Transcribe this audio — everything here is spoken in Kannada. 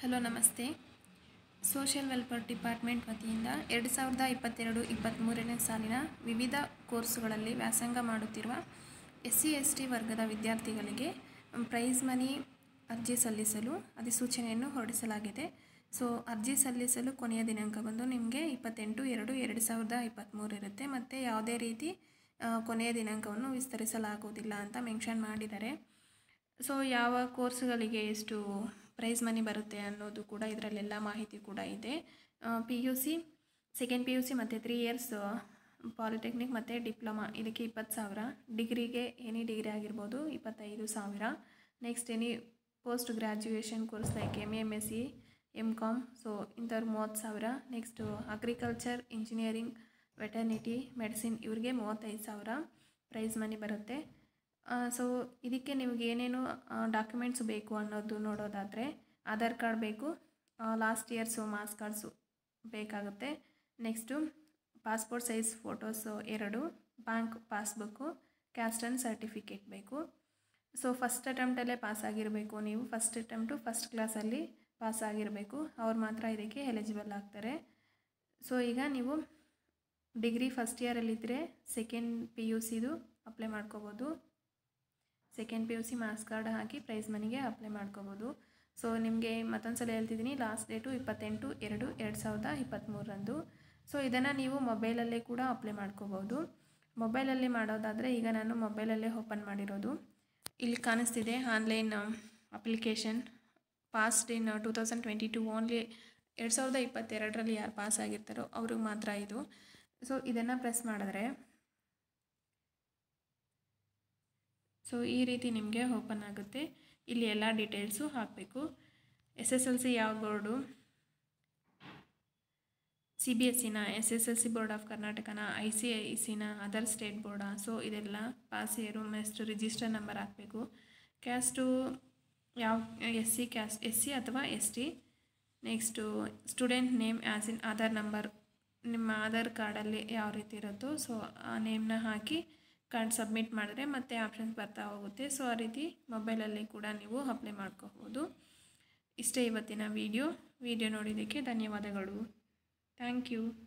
ಹಲೋ ನಮಸ್ತೆ ಸೋಷಿಯಲ್ ವೆಲ್ಫೇರ್ ಡಿಪಾರ್ಟ್ಮೆಂಟ್ ವತಿಯಿಂದ ಎರಡು ಸಾವಿರದ ಇಪ್ಪತ್ತೆರಡು ಇಪ್ಪತ್ತ್ಮೂರನೇ ಸಾಲಿನ ವಿವಿಧ ಕೋರ್ಸುಗಳಲ್ಲಿ ವ್ಯಾಸಂಗ ಮಾಡುತ್ತಿರುವ ಎಸ್ ಸಿ ಎಸ್ ಟಿ ವರ್ಗದ ವಿದ್ಯಾರ್ಥಿಗಳಿಗೆ ಪ್ರೈಸ್ ಮನಿ ಅರ್ಜಿ ಸಲ್ಲಿಸಲು ಅಧಿಸೂಚನೆಯನ್ನು ಹೊರಡಿಸಲಾಗಿದೆ ಸೊ ಅರ್ಜಿ ಸಲ್ಲಿಸಲು ಕೊನೆಯ ದಿನಾಂಕ ಬಂದು ನಿಮಗೆ ಇಪ್ಪತ್ತೆಂಟು ಎರಡು ಎರಡು ಸಾವಿರದ ಇಪ್ಪತ್ತ್ಮೂರು ಇರುತ್ತೆ ಮತ್ತು ಯಾವುದೇ ರೀತಿ ಆ, ಕೊನೆಯ ದಿನಾಂಕವನ್ನು ವಿಸ್ತರಿಸಲಾಗುವುದಿಲ್ಲ ಅಂತ ಮೆನ್ಷನ್ ಮಾಡಿದ್ದಾರೆ ಸೊ ಯಾವ ಕೋರ್ಸ್ಗಳಿಗೆ ಎಷ್ಟು ಪ್ರೈಸ್ ಮನಿ ಬರುತ್ತೆ ಅನ್ನೋದು ಕೂಡ ಇದರಲ್ಲೆಲ್ಲ ಮಾಹಿತಿ ಕೂಡ ಇದೆ P U C second P U C ಮತ್ತು ತ್ರೀ ಇಯರ್ಸ್ ಪಾಲಿಟೆಕ್ನಿಕ್ ಮತ್ತು ಡಿಪ್ಲೊಮಾ ಇದಕ್ಕೆ ಇಪ್ಪತ್ತು ಸಾವಿರ ಡಿಗ್ರಿಗೆ ಎನಿ ಡಿಗ್ರಿ ಆಗಿರ್ಬೋದು ಇಪ್ಪತ್ತೈದು ಸಾವಿರ next any post graduation course like M M S C M com so ಇಂಥವ್ರು ಮೂವತ್ತು ಸಾವಿರ next agriculture engineering veterinary medicine ಇವ್ರಿಗೆ ಮೂವತ್ತೈದು ಸಾವಿರ ಪ್ರೈಸ್ ಮನಿ ಬರುತ್ತೆ ಸೊ ಇದಕ್ಕೆ ನಿಮ್ಗೆ ಏನೇನು ಡಾಕ್ಯುಮೆಂಟ್ಸ್ ಬೇಕು ಅನ್ನೋದು ನೋಡೋದಾದರೆ ಆಧಾರ್ ಕಾರ್ಡ್ ಬೇಕು ಲಾಸ್ಟ್ ಇಯರ್ಸು ಮಾರ್ಕ್ಸ್ ಕಾರ್ಡ್ಸು ಬೇಕಾಗುತ್ತೆ ನೆಕ್ಸ್ಟು ಪಾಸ್ಪೋರ್ಟ್ ಸೈಜ್ ಫೋಟೋಸು ಎರಡು bank passbook caste and certificate ಬೇಕು ಸೊ ಫಸ್ಟ್ ಅಟೆಂಪ್ಟಲ್ಲೇ ಪಾಸ್ ಆಗಿರಬೇಕು ನೀವು ಫಸ್ಟ್ ಅಟೆಂಪ್ಟು ಫಸ್ಟ್ ಕ್ಲಾಸಲ್ಲಿ ಪಾಸ್ ಆಗಿರಬೇಕು ಅವ್ರು ಮಾತ್ರ ಇದಕ್ಕೆ ಎಲಿಜಿಬಲ್ ಆಗ್ತಾರೆ ಸೊ ಈಗ ನೀವು ಡಿಗ್ರಿ ಫಸ್ಟ್ ಇಯರಲ್ಲಿದ್ದರೆ ಸೆಕೆಂಡ್ ಪಿ ಯು ಸಿದು ಅಪ್ಲೈ ಮಾಡ್ಕೋಬೋದು second P U C marks card ಹಾಕಿ ಪ್ರೈಸ್ ಮನಿಗೆ ಅಪ್ಲೈ ಮಾಡ್ಕೋಬೋದು ಸೊ ನಿಮಗೆ ಮತ್ತೊಂದು ಸಲ ಹೇಳ್ತಿದ್ದೀನಿ ಲಾಸ್ಟ್ ಡೇಟು ಇಪ್ಪತ್ತೆಂಟು ಎರಡು ಎರಡು ಸಾವಿರದ ಇಪ್ಪತ್ತ್ಮೂರರಂದು ಸೊ ಇದನ್ನು ನೀವು ಮೊಬೈಲಲ್ಲೇ ಕೂಡ ಅಪ್ಲೈ ಮಾಡ್ಕೋಬೋದು ಮೊಬೈಲಲ್ಲಿ ಮಾಡೋದಾದರೆ ಈಗ ನಾನು ಮೊಬೈಲಲ್ಲೇ ಓಪನ್ ಮಾಡಿರೋದು ಇಲ್ಲಿ ಕಾಣಿಸ್ತಿದೆ online application passed in two thousand twenty two only ಎರಡು ಸಾವಿರದ ಇಪ್ಪತ್ತೆರಡರಲ್ಲಿ ಯಾರು ಪಾಸ್ ಆಗಿರ್ತಾರೋ ಅವ್ರಿಗೆ ಮಾತ್ರ ಇದು ಸೊ ಇದನ್ನು ಪ್ರೆಸ್ ಮಾಡಿದ್ರೆ ಸೊ ಈ ರೀತಿ ನಿಮಗೆ ಓಪನ್ ಆಗುತ್ತೆ ಇಲ್ಲಿ ಎಲ್ಲ ಡೀಟೇಲ್ಸು ಹಾಕಬೇಕು ಎಸ್ ಎಸ್ ಎಲ್ ಸಿ ಯಾವ ಬೋರ್ಡು ಸಿ ಬಿ ಎಸ್ ಸಿನ S S L C board of ಕರ್ನಾಟಕನ ಐ ಸಿ ಐ ಸಿನ ಅದರ್ ಸ್ಟೇಟ್ ಬೋರ್ಡಾ ಸೊ ಇದೆಲ್ಲ pass year next register number ಹಾಕಬೇಕು ಕ್ಯಾಸ್ಟು ಯಾವ S C caste S C ಅಥವಾ S T next student name as in Aadhaar number ನಿಮ್ಮ ಆಧಾರ್ ಕಾರ್ಡಲ್ಲಿ ಯಾವ ರೀತಿ ಇರುತ್ತೋ ಸೊ ಆ ನೇಮ್ನ ಹಾಕಿ ಕಾರ್ಡ್ ಸಬ್ಮಿಟ್ ಮಾಡಿದ್ರೆ ಮತ್ತೆ ಆಪ್ಷನ್ಸ್ ಬರ್ತಾ ಹೋಗುತ್ತೆ ಸೊ ಆ ರೀತಿ ಮೊಬೈಲಲ್ಲಿ ಕೂಡ ನೀವು ಅಪ್ಲೈ ಮಾಡ್ಕೋಬೋದು ಇಷ್ಟೇ ಇವತ್ತಿನ ವಿಡಿಯೋ ವಿಡಿಯೋ ನೋಡಿದ್ದಕ್ಕೆ ಧನ್ಯವಾದಗಳು ಥ್ಯಾಂಕ್ ಯು